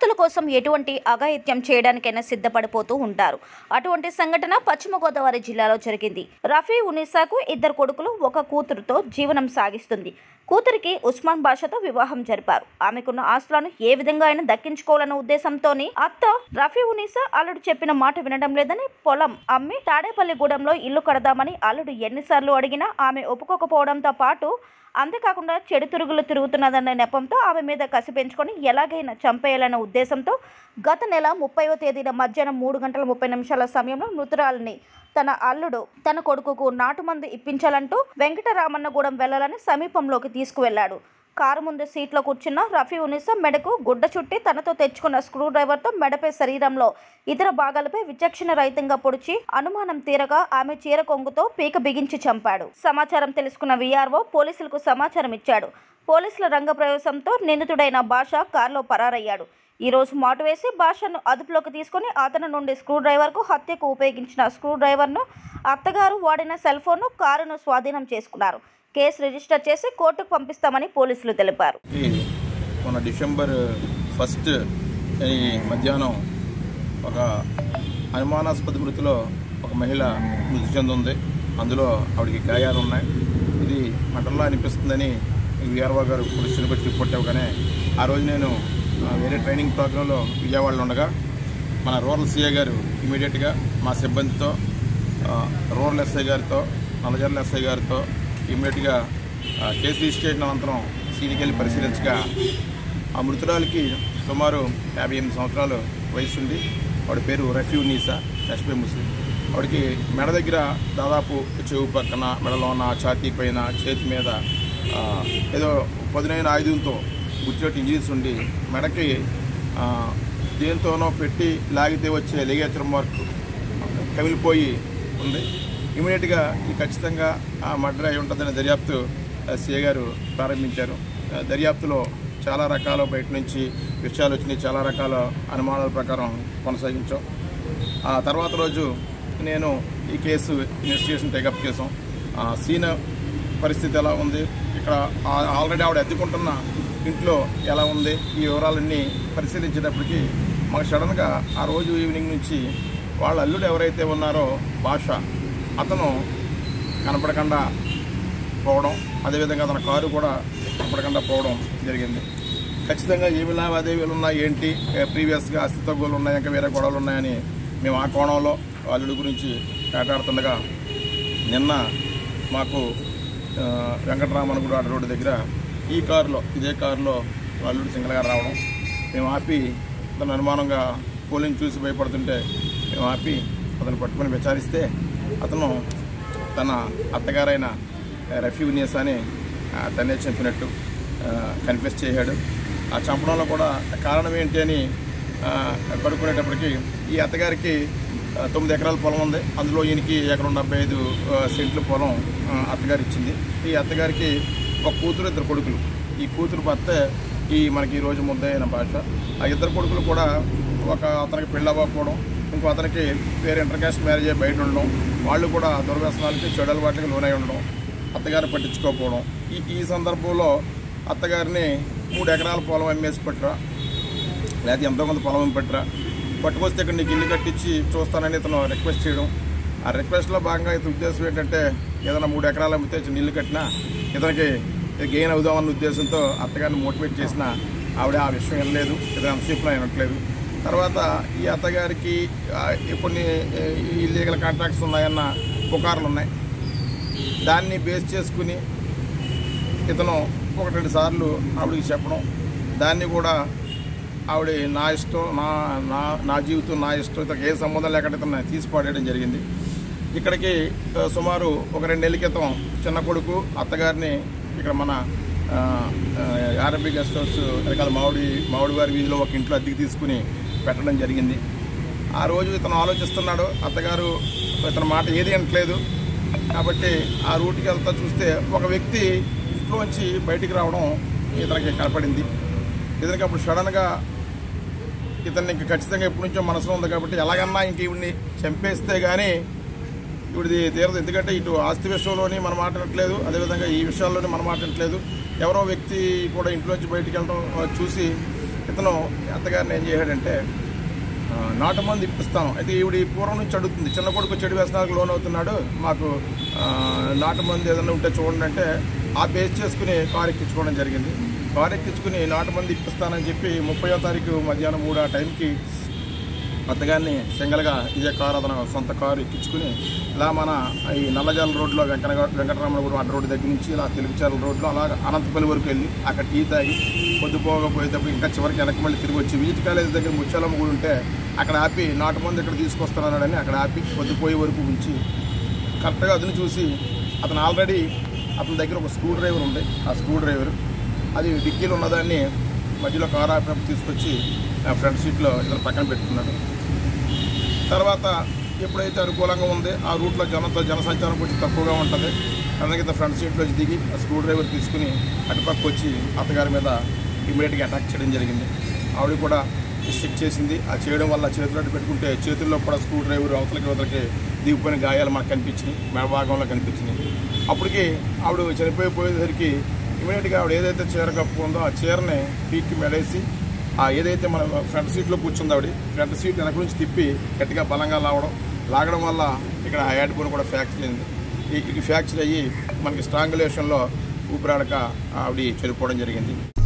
ఆస్తుల కోసం ఎటువంటి అఘాయిత్యం చేయడానికైనా సిద్ధపడిపోతూ ఉంటారు అటువంటి సంఘటన పశ్చిమ గోదావరి జిల్లాలో జరిగింది రఫీ ఉనీసాకు ఇద్దరు కొడుకులు ఒక కూతురుతో జీవనం సాగిస్తుంది కూతురికి ఉస్మాన్ బాషాతో వివాహం జరిపారు ఆమెకున్న ఆస్తులను ఏ విధంగా అయినా దక్కించుకోవాలన్న ఉద్దేశంతోని అత్త రఫీ ఉనీసా అల్లుడు చెప్పిన మాట వినడం లేదని పొలం అమ్మి తాడేపల్లిగూడెంలో ఇల్లు కడదామని అల్లుడు ఎన్నిసార్లు అడిగినా ఆమె ఒప్పుకోకపోవడంతో పాటు అంతేకాకుండా చెడు తిరుగులు తిరుగుతున్నదన్న నెపంతో ఆమె మీద కసి పెంచుకొని ఎలాగైనా చంపేయాలన్న ఉద్దేశంతో గత నెల ముప్పైవ తేదీన మధ్యాహ్నం మూడు గంటల ముప్పై నిమిషాల సమయంలో మృతురాలిని తన అల్లుడు తన కొడుకుకు నాటుమందు ఇప్పించాలంటూ వెంకటరామన్నగూడెం వెళ్లాలని సమీపంలోకి తీసుకువెళ్లాడు కారు ముందు సీట్లో కూర్చున్న రఫీ ఉనిసా మెడకు గుడ్డ చుట్టి తనతో తెచ్చుకున్న స్క్రూ డ్రైవర్తో మెడపై శరీరంలో ఇతర భాగాలపై విచక్షణ రహితంగా పొడిచి అనుమానం తీరగా ఆమె చీర కొంగుతో పీక బిగించి చంపాడు సమాచారం తెలుసుకున్న వీఆర్ఓ పోలీసులకు సమాచారం ఇచ్చాడు పోలీసుల రంగప్రవేశంతో నిందితుడైన భాష కారులో పరారయ్యాడు ఈ రోజు మాటు వేసి భాషను అదుపులోకి తీసుకొని అతని నుండి స్క్రూ డ్రైవర్కు హత్యకు ఉపయోగించిన స్క్రూ డ్రైవర్ను అత్తగారు వాడిన సెల్ ఫోన్ను కారును స్వాధీనం చేసుకున్నారు కేసు రిజిస్టర్ చేసి కోర్టుకు పంపిస్తామని పోలీసులు తెలిపారు ఈ మొన్న డిసెంబర్ ఫస్ట్ ఈ మధ్యాహ్నం ఒక అనుమానాస్పద మృతిలో ఒక మహిళ మృతి చెందుంది అందులో ఆవిడకి గాయాలు ఉన్నాయి ఇది మటన్లో అనిపిస్తుందని విఆర్ఓ గారు పోలీస్ స్టేషన్కి వచ్చి రిపోర్ట్ ఇవ్వగానే ఆ రోజు నేను ఆ, వేరే ట్రైనింగ్ ప్రోగ్రాంలో విజయవాడలో ఉండగా మన రూరల్ సీఏ గారు ఇమీడియట్గా మా సిబ్బందితో ఆ, రూరల్ ఎస్ఐ గారితో నల్లజర్ల ఎస్ఐ గారితో ఇమ్మీడియట్గా ఆ, కేసు రిజిస్ట్రేషన్ అనంతరం సీనికి వెళ్ళి పరిశీలించగా ఆ మృతురాలికి సుమారు యాభై ఎనిమిది సంవత్సరాలు వయసు ఉంది ఆవిడ పేరు రఫీ ఉన్నీసా ఎస్పీ ముస్లిం ఆవిడకి మెడ దగ్గర దాదాపు చెవు పక్కన మెడలో ఉన్న ఛాతీ పైన చేతి మీద ఆ, ఏదో పదునైన ఆయుధంతో గుర్తుపెట్టి ఇంజరీస్ ఉండి మెడకి ఆ, దేంతోనో పెట్టి లాగితే వచ్చే లిగేచర్ మార్క్ కమిలిపోయి ఉంది ఇమీడియట్గా ఈ ఖచ్చితంగా ఆ మర్డర్ అయి ఉంటుందనే దర్యాప్తు ఆ, సీఏ గారు ప్రారంభించారు ఆ, దర్యాప్తులో చాలా రకాల బయట నుంచి విషయాలు వచ్చినాయి చాలా రకాల అనుమానాల ప్రకారం కొనసాగించాం ఆ తర్వాత రోజు నేను ఈ కేసు ఇన్వెస్టిగేషన్ టేకప్ చేసాం ఆ, సీన్ పరిస్థితి ఎలా ఉంది ఇక్కడ ఆ- ఆల్రెడీ ఆవిడ ఎత్తుకుంటున్న ఇంట్లో ఎలా ఉంది ఈ వివరాలన్నీ పరిశీలించేటప్పటికి మాకు సడన్గా ఆ రోజు ఈవినింగ్ నుంచి వాళ్ళ అల్లుడు ఎవరైతే ఉన్నారో భాష అతను కనపడకుండా పోవడం అదేవిధంగా తన కారు కూడా కనపడకుండా పోవడం జరిగింది ఖచ్చితంగా ఏమి లావాదేవీలు ఉన్నాయి ఏంటి ప్రీవియస్గా అస్తిత్వ గోలు ఉన్నాయి ఇంకా వేరే గొడవలు ఉన్నాయని మేము ఆ కోణంలో అల్లుడి గురించి వేటాడుతుండగా నిన్న మాకు ఆ, వెంకటరామనగూడ రోడ్డు దగ్గర ఈ కారులో ఇదే కారులో అల్లుడు సింగల్గా రావడం మేము ఆపి అతను అనుమానంగా పోలింగ్ చూసి భయపడుతుంటే మేము ఆపి అతను పట్టుకొని విచారిస్తే అతను తన అత్తగారైన రఫీ ఉనియస్ అని ఆ, తనే చంపినట్టు కన్ఫెస్ చేశాడు ఆ చంపడంలో కూడా కారణం ఏంటి అని ఆ, కనుక్కునేటప్పటికి ఈ అత్తగారికి ఆ, తొమ్మిది ఎకరాల పొలం ఉంది అందులో ఈయనకి ఎకరం డెబ్బై ఐదు ఆ, సెంట్ల పొలం ఆ, అత్తగారు ఇచ్చింది ఈ అత్తగారికి ఒక కూతురు ఇద్దరు కొడుకులు ఈ కూతురు భర్త ఈ మనకి ఈ రోజు ముద్దయిన భాష ఆ ఇద్దరు కొడుకులు కూడా ఒక అతనికి పెళ్ళి అవ్వకపోవడం ఇంకో అతనికి వేరే ఇంటర్ కాస్ట్ మ్యారేజ్ అయ్యి బయట ఉండడం వాళ్ళు కూడా దుర్వ్యసనాలకి చెడు అలవాట్లకి లోనై ఉండడం అత్తగారు పట్టించుకోకపోవడం ఈ ఈ సందర్భంలో అత్తగారిని మూడు ఎకరాల పొలం అమ్మేసి పట్టురా లేకపోతే ఎంతో కొంత పొలం పెట్టరా పట్టుకొస్తే ఇక్కడ నీకు ఇల్లు కట్టించి చూస్తానని ఇతను రిక్వెస్ట్ చేయడం ఆ రిక్వెస్ట్లో భాగంగా ఇతని ఉద్దేశం ఏంటంటే ఏదైనా మూడు ఎకరాలు అమ్మితే చిన్న ఇల్లు కట్టినా ఇతనికి గెయిన్ అవుదామన్న ఉద్దేశంతో అత్తగారిని మోటివేట్ చేసిన ఆవిడ ఆ విషయం వినలేదు ఇతను అంతసేపులో వినట్లేదు తర్వాత ఈ అత్తగారికి ఆ, కొన్ని ఇల్లీగల్ కాంట్రాక్ట్స్ ఉన్నాయన్న పుకార్లు ఉన్నాయి దాన్ని బేస్ చేసుకుని ఇతను ఒకటి రెండు సార్లు ఆవిడకి చెప్పడం దాన్ని కూడా ఆవిడ నా ఇష్టం నా నా నా జీవితం నా ఇష్టం ఇతనికి ఏ సంబంధం లేకుండా ఇతను తీసి పాడేయడం జరిగింది ఇక్కడికి ఆ, సుమారు ఒక రెండు నెలల క్రితం చిన్న కొడుకు అత్తగారిని ఇక్కడ మన ఆర్ఎంపీ గెస్ట్ హౌస్ వెనకాల మామిడి మామిడి వారి వీధిలో ఒక ఇంట్లో అద్దెకి తీసుకుని పెట్టడం జరిగింది ఆ రోజు ఇతను ఆలోచిస్తున్నాడు అత్తగారు ఇతని మాట ఏది అనట్లేదు కాబట్టి ఆ రూట్కి వెళ్తా చూస్తే ఒక వ్యక్తి ఇంట్లోంచి బయటికి రావడం ఇతనికి కనపడింది ఇతనికి అప్పుడు సడన్గా ఇతన్ని ఇంక ఖచ్చితంగా ఎప్పటి నుంచో మనసులో ఉంది కాబట్టి ఎలాగన్నా ఇంక ఈవిడిని చంపేస్తే కానీ ఇవిడిది తీరదు ఎందుకంటే ఇటు ఆస్తి విషయంలోని మనం మాట్లాడట్లేదు అదేవిధంగా ఈ విషయాల్లోని మనం మాట్లాడట్లేదు ఎవరో వ్యక్తి కూడా ఇంట్లోంచి బయటికి వెళ్ళడం ఆ, చూసి ఇతను అత్తగారిని ఏం చేశాడంటే ఆ, నాటు మంది ఇప్పిస్తాను అయితే ఈవిడ ఈ పూర్వం నుంచి అడుగుతుంది చిన్న కొడుకు చెడు వ్యసనాలకు లోన్ అవుతున్నాడు మాకు ఆ, నాటు మంది ఏదైనా ఉంటే చూడండి అంటే ఆ బేస్ చేసుకుని కారు ఎక్కించుకోవడం జరిగింది కారు ఎక్కించుకుని నాటు మంది ఇప్పిస్తానని చెప్పి ముప్పయో తారీఖు మధ్యాహ్నం మూడు ఆ టైంకి అత్తగారిని సింగల్గా ఇదే కారు అతను సొంత కారు ఎక్కించుకుని ఇలా మన ఈ నల్లజాల రోడ్లో వెంకట వెంకటరామనగూడెం అడ్డ రోడ్డు దగ్గర నుంచి ఇలా తెలుగుచాల రోడ్లో అలా అనంతపల్లి వరకు వెళ్ళి అక్కడ టీ తాగి పొద్దుపోకపోయేటప్పుడు ఇంకా చివరికి వెనక్కి మళ్ళీ తిరిగి వచ్చి విజిట్ కాలేజ్ దగ్గర ముచ్చాలమ్మ కూడా ఉంటే అక్కడ ఆపి నాటు మంది ఇక్కడ తీసుకొస్తున్నాడని అక్కడ ఆపి పొద్దుపోయే వరకు ఉంచి కరెక్ట్గా అతను చూసి అతను ఆల్రెడీ అతని దగ్గర ఒక స్క్రూ డ్రైవర్ ఉంది ఆ స్క్రూ డ్రైవర్ అది డిక్కీలో ఉన్నదాన్ని మధ్యలో కారు ఆపినప్పుడు తీసుకొచ్చి ఆ ఫ్రంట్ సీట్లో ఇతను పక్కన పెట్టుకున్నాడు తర్వాత ఎప్పుడైతే అనుకూలంగా ఉంది ఆ రూట్లో జనంతో జనసంచారం కొంచెం తక్కువగా ఉంటుంది అందుకే ఫ్రంట్ సీట్లో దిగి ఆ స్క్రూ డ్రైవర్ తీసుకుని అటుపక్క వచ్చి అత్తగారి మీద ఇమీడియట్గా అటాక్ చేయడం జరిగింది ఆవిడ కూడా చెక్ చేసింది ఆ చేయడం వల్ల చేతులు అడ్డు పెట్టుకుంటే చేతుల్లో కూడా స్క్రూ డ్రైవర్ అవతలకి అవతలకి దిగిపోయిన గాయాలు మనకు కనిపించినాయి మెడభాగంలో కనిపించినాయి అప్పటికి ఆవిడ చనిపోయి పోయేసరికి ఇమీడియట్గా ఆవిడ ఏదైతే చీర కప్పుకుందో ఆ చీరని పీక్కి మెడేసి ఆ ఏదైతే మన ఫ్రంట్ సీట్లో కూర్చుంది ఆవిడ ఫ్రంట్ సీట్ వెనక నుంచి తిప్పి గట్టిగా బలంగా లాగడం లాగడం వల్ల ఇక్కడ ఆ యాడ్ బోన్ కూడా ఫ్రాక్చర్ అయింది ఈ- ఇది ఫ్రాక్చర్ అయ్యి మనకి స్ట్రాంగులేషన్లో ఊపిరాడక ఆవిడ చనిపోవడం జరిగింది